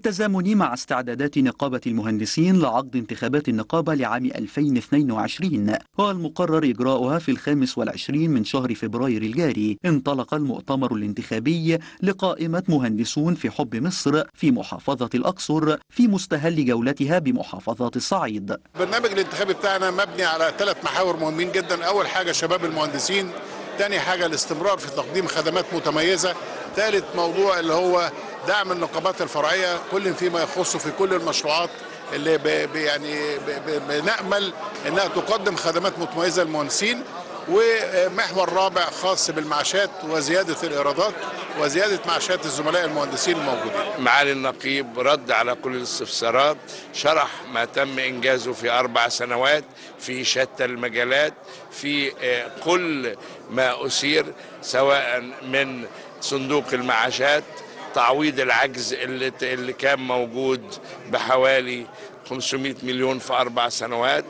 بالتزامن مع استعدادات نقابة المهندسين لعقد انتخابات النقابة لعام 2022 والمقرر إجراؤها في الخامس والعشرين من شهر فبراير الجاري انطلق المؤتمر الانتخابي لقائمة مهندسون في حب مصر في محافظة الأقصر في مستهل جولتها بمحافظات الصعيد البرنامج الانتخابي بتاعنا مبني على ثلاث محاور مهمين جدا أول حاجة شباب المهندسين تاني حاجة الاستمرار في تقديم خدمات متميزة ثالث موضوع اللي هو دعم النقابات الفرعيه كل فيما يخص في كل المشروعات اللي ب يعني بنامل انها تقدم خدمات متميزه للمهندسين ومحور رابع خاص بالمعاشات وزياده الايرادات وزياده معاشات الزملاء المهندسين الموجودين. معالي النقيب رد على كل الاستفسارات، شرح ما تم انجازه في اربع سنوات في شتى المجالات، في كل ما اثير سواء من صندوق المعاشات تعويض العجز اللي اللي كان موجود بحوالي 500 مليون في اربع سنوات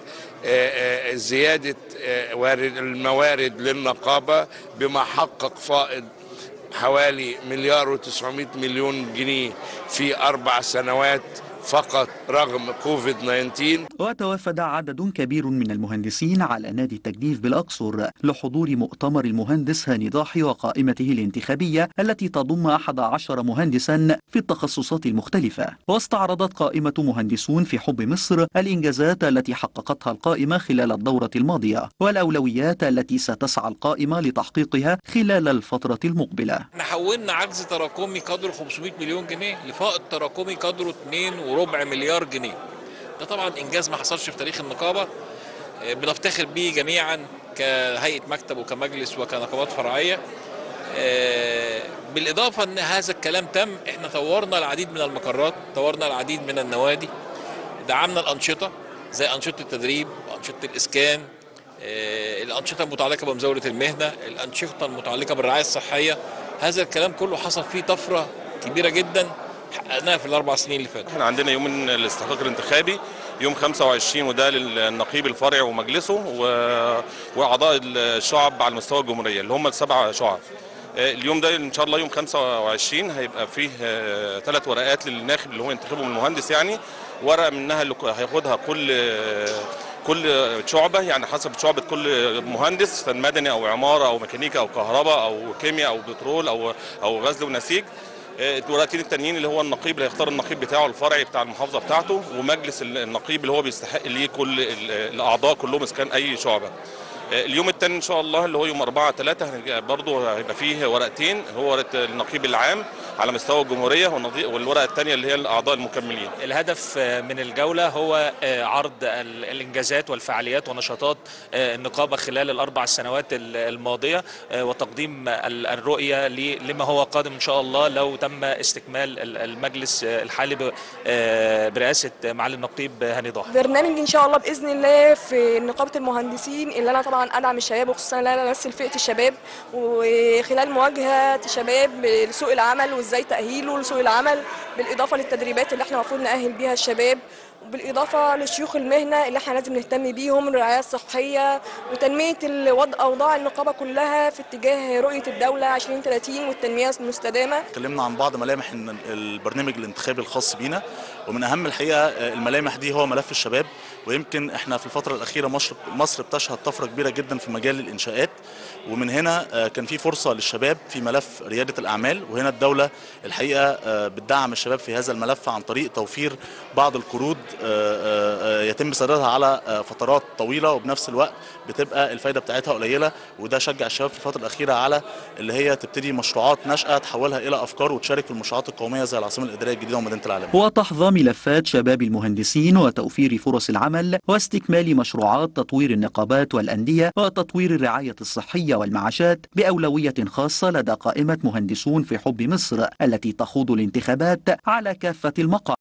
زياده وارد الموارد للنقابه بما حقق فائض حوالي مليار و900 مليون جنيه في اربع سنوات فقط رغم كوفيد 19 وتوافد عدد كبير من المهندسين على نادي التجديف بالأقصر لحضور مؤتمر المهندس هاني ضاحي وقائمته الانتخابية التي تضم 11 مهندسا في التخصصات المختلفة واستعرضت قائمة مهندسون في حب مصر الإنجازات التي حققتها القائمة خلال الدورة الماضية والأولويات التي ستسعى القائمة لتحقيقها خلال الفترة المقبلة احنا حولنا عجز تراكمي قدره 500 مليون جنيه لفائض تراكمي قدره 2 وربع مليار جنيه ده طبعا انجاز ما حصلش في تاريخ النقابه بنفتخر بيه جميعا كهيئه مكتب وكمجلس وكنقابات فرعيه بالاضافه ان هذا الكلام تم احنا طورنا العديد من المقرات طورنا العديد من النوادي دعمنا الانشطه زي انشطه التدريب انشطه الاسكان الانشطه المتعلقه بمزاوله المهنه الانشطه المتعلقه بالرعايه الصحيه هذا الكلام كله حصل فيه طفره كبيره جدا حققناها في الاربع سنين اللي فاتوا. احنا عندنا يوم الاستحقاق الانتخابي يوم 25 وده للنقيب الفرعي ومجلسه واعضاء الشعب على مستوى الجمهوريه اللي هم السبع شعب. اليوم ده ان شاء الله يوم 25 هيبقى فيه ثلاث ورقات للناخب اللي هو ينتخبه من المهندس يعني ورقه منها اللي هياخدها كل كل شعبه يعني حسب شعبه كل مهندس فن مدني او عماره او ميكانيكا او كهرباء او كيمياء او بترول او او غزل ونسيج الورقتين التانيين اللي هو النقيب اللي هيختار النقيب بتاعه الفرعي بتاع المحافظه بتاعته ومجلس النقيب اللي هو بيستحق ليه كل الاعضاء كلهم اذا كان اي شعبه اليوم الثاني ان شاء الله اللي هو يوم 4 3 برضه هيبقى فيه ورقتين هو ورقه النقيب العام على مستوى الجمهوريه والورقه الثانيه اللي هي الاعضاء المكملين. الهدف من الجوله هو عرض الانجازات والفعاليات ونشاطات النقابه خلال الاربع سنوات الماضيه وتقديم الرؤيه لما هو قادم ان شاء الله لو تم استكمال المجلس الحالي برئاسه معالي النقيب هاني ضاحي. برنامج ان شاء الله باذن الله في نقابه المهندسين اللي انا طبعا ادعم الشباب وخصوصا ان انا امثل فئه الشباب وخلال مواجهه الشباب لسوق العمل وازاي تاهيله لسوق العمل بالاضافه للتدريبات اللي احنا المفروض ناهل بيها الشباب بالاضافه لشيوخ المهنه اللي احنا لازم نهتم بيهم الرعايه الصحيه وتنميه الوضع اوضاع النقابه كلها في اتجاه رؤيه الدوله 2030 والتنميه المستدامه. اتكلمنا عن بعض ملامح البرنامج الانتخابي الخاص بينا ومن اهم الحقيقه الملامح دي هو ملف الشباب ويمكن احنا في الفتره الاخيره مصر مصر بتشهد طفره كبيره جدا في مجال الانشاءات ومن هنا كان في فرصه للشباب في ملف رياده الاعمال وهنا الدوله الحقيقه بتدعم الشباب في هذا الملف عن طريق توفير بعض القروض يتم سدادها على فترات طويله وبنفس الوقت بتبقى الفايده بتاعتها قليله وده شجع الشباب في الفتره الاخيره على اللي هي تبتدي مشروعات ناشئه تحولها الى افكار وتشارك في المشروعات القوميه زي العاصمه الاداريه الجديده ومدينه العالم. وتحظى ملفات شباب المهندسين وتوفير فرص العمل واستكمال مشروعات تطوير النقابات والانديه وتطوير الرعايه الصحيه والمعاشات باولويه خاصه لدى قائمه مهندسون في حب مصر التي تخوض الانتخابات على كافه المقاعد